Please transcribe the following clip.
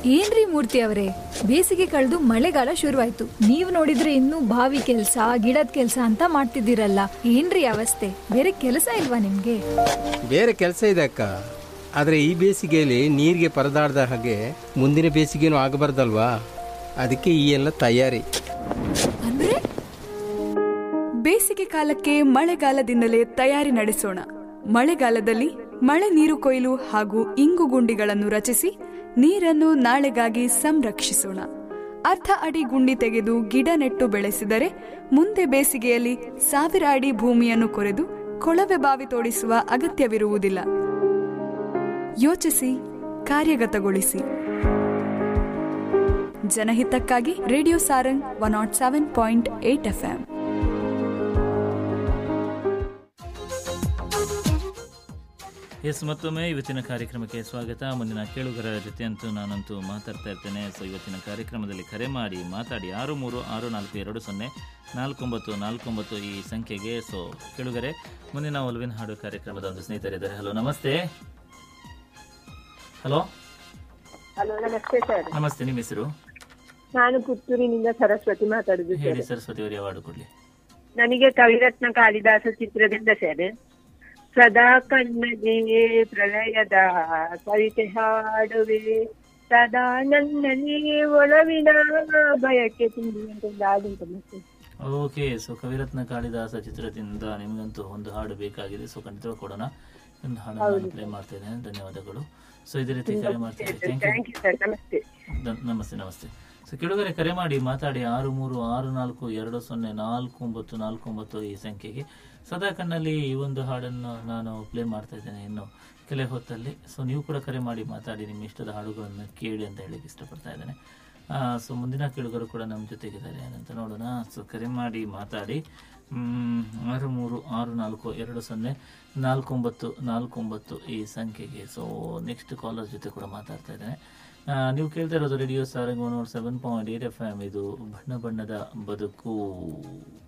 ಏನ್ರಿ ಮೂರ್ತಿ ಅವರೇ ಬೇಸಿಗೆ ಕಳೆದು ಮಳೆಗಾಲ ಶುರುವಾಯ್ತು ನೀವ್ ನೋಡಿದ್ರೆ ಇನ್ನೂ ಬಾವಿ ಕೆಲ್ಸ ಗಿಡದ ಕೆಲ್ಸ ಅಂತ ಮಾಡ್ತಿದ್ದೀರಲ್ಲ ಏನ್ರಿ ಅವಸ್ಥೆ ಬೇರೆ ಕೆಲಸ ಇಲ್ವಾ ನಿಮ್ಗೆ ಬೇರೆ ಕೆಲಸ ಇದೆ ಅಕ್ಕ ಆದರೆ ಈ ಬೇಸಿಗೆಯಲ್ಲಿ ನೀರಿಗೆ ಪರದಾಡ್ದ ಹಾಗೆ ಮುಂದಿನ ಬೇಸಿಗೆನೂ ಆಗಬಾರ್ದಲ್ವಾ ಅದಕ್ಕೆ ಈ ಎಲ್ಲ ತಯಾರಿ ಅಂದ್ರೆ ಬೇಸಿಗೆ ಕಾಲಕ್ಕೆ ಮಳೆಗಾಲದಿಂದಲೇ ತಯಾರಿ ನಡೆಸೋಣ ಮಳೆಗಾಲದಲ್ಲಿ ಮಳೆ ನೀರು ಕೊಯ್ಲು ಹಾಗೂ ಇಂಗು ಗುಂಡಿಗಳನ್ನು ರಚಿಸಿ ನೀರನ್ನು ನಾಳೆಗಾಗಿ ಸಂರಕ್ಷಿಸೋಣ ಅರ್ಧ ಅಡಿ ಗುಂಡಿ ತೆಗೆದು ಗಿಡ ನೆಟ್ಟು ಬೆಳೆಸಿದರೆ ಮುಂದೆ ಬೇಸಿಗೆಯಲ್ಲಿ ಸಾವಿರ ಅಡಿ ಭೂಮಿಯನ್ನು ಕೊರೆದು ಕೊಳವೆ ಬಾವಿ ತೋಡಿಸುವ ಅಗತ್ಯವಿರುವುದಿಲ್ಲ ಯೋಚಿಸಿ ಕಾರ್ಯಗತಗೊಳಿಸಿ ಜನಹಿತಕ್ಕಾಗಿ radio Sarang one not seven point eight FM ಎಸ್ ಮತ್ತೊಮ್ಮೆ ಇವತ್ತಿನ ಕಾರ್ಯಕ್ರಮಕ್ಕೆ ಸ್ವಾಗತ ಮುಂದಿನ ಕೇಳುಗರ ಜೊತೆ ಅಂತೂ ನಾನಂತೂ ಮಾತಾಡ್ತಾ ಇರ್ತೇನೆ ಸೊ ಇವತ್ತಿನ ಕಾರ್ಯಕ್ರಮದಲ್ಲಿ ಕರೆ ಮಾಡಿ ಮಾತಾಡಿ ಆರು ಮೂರು ಆರು ನಾಲ್ಕು ಎರಡು ಸೊನ್ನೆ ನಾಲ್ಕೊಂಬತ್ತು ನಾಲ್ಕೊಂಬತ್ತು ಈ ಸಂಖ್ಯೆಗೆ ಸೊ ಕೇಳುಗರೆ ಮುಂದಿನ ಒಲವಿನ ಹಾಡು ಕಾರ್ಯಕ್ರಮದ ಒಂದು ಸ್ನೇಹಿತರಿದ್ದಾರೆ ಹಲೋ ನಮಸ್ತೆ ಹಲೋ ಹಲೋ ನಮಸ್ತೆ ಸರ್ ನಮಸ್ತೆ ನಿಮ್ಮ ಹೆಸರು ನಾನು ಪುತ್ತೂರಿನಿಂದ ಸರಸ್ವತಿ ಮಾತಾಡುದು ಹೇಳಿ ಸರ್ ಸರಸ್ವತಿ ಅವರಿಗೆ ಅವಾರ್ಡ್ ಕೊಡ್ಲಿ ನನಗೆ ಕವಿರತ್ನ ಕಾಳಿದಾಸ ಚಿತ್ರದಿಂದ ಸರ್ ಸದಾ ಕಣ್ಣಗೆ ಪ್ರಳಯದ ಕವಿತೆ ಹಾಡುವೆ ಸದಾ ನನ್ನಲ್ಲಿ ಒಲವಿನ ಬಯಕೆ ತುಂಬಿ ಅಂತ ಒಂದು ಹಾಡು ಉಂಟು ಮತ್ತೆ ಓಕೆ ಸೊ ಕವಿರತ್ನ ಕಾಳಿದಾಸ ಚಿತ್ರದಿಂದ ನಿಮಗಂತೂ ಒಂದು ಹಾಡು ಬೇಕಾಗಿದೆ ಸೊ ಖಂಡಿತ ಕೊಡೋಣ ಒಂದು ಹಾಡನ್ನು ಪ್ಲೇ ಮಾಡ್ತಾ ಇದ್ದೇನೆ ಧನ್ಯವಾದಗಳು ಸೊ ಇದೇ ರೀತಿ ಕರೆ ಮಾಡ್ತೀನಿ thank you thank you sir ನಮಸ್ತೆ ದ- ನಮಸ್ತೆ ನಮಸ್ತೆ ಸೊ ಕೆಳಗರೆ ಕರೆ ಮಾಡಿ ಮಾತಾಡಿ ಆರು ಮೂರು ಆರು ನಾಲ್ಕು ಎರಡು ಸೊನ್ನೆ ನಾಲ್ಕು ಒಂಬತ್ತು ನಾಲ್ಕು ಒಂಬತ್ತು ಈ ಸಂಖ್ಯೆಗೆ ಸದಾ ಕಣ್ಣಲ್ಲಿ ಈ ಒಂದು ಹಾಡನ್ನು ನಾನು ಪ್ಲೇ ಮಾಡ್ತಾ ಇದ್ದೇನೆ ಇನ್ನು ಕೆಲ ಹೊತ್ತಲ್ಲಿ ಸೊ ನೀವು ಕೂಡ ಕರೆ ಮಾಡಿ ಮಾತಾಡಿ ನಿಮ್ಮ ಇಷ್ಟದ ಹಾಡುಗಳನ್ನು ಕೇಳಿ ಅಂತ ಹೇಳಿಕ್ಕೆ ಇಷ್ಟಪಡ್ತಾ ಇದ್ದೇನೆ ಸೊ ಮುಂದಿನ ಕೇಳುಗರು ಕೂಡ ನಮ್ಮ ಜೊತೆಗಿದ್ದಾರೆ ಏನಂತ ನೋಡೋಣ ಸೊ ಕರೆ ಮಾಡಿ ಮಾತಾಡಿ ಮ್, ಆರು ಮೂರು ಆರು ನಾಲ್ಕು ಎರಡು ಸೊನ್ನೆ ನಾಲ್ಕು ಒಂಬತ್ತು ನಾಲ್ಕು ಒಂಬತ್ತು ಈ ಸಂಖ್ಯೆಗೆ ಸೊ ನೆಕ್ಸ್ಟ್ ಕಾಲರ್ ಜೊತೆ ಕೂಡ ಮಾತಾಡ್ತಾ ಇದ್ದೇನೆ ಆ, ನೀವು ಕೇಳ್ತಾ ಇರೋದು radio Sarang one seven point eight FM ಎಮ್ ಇದು ಬಣ್ಣ ಬಣ್ಣದ ಬದುಕು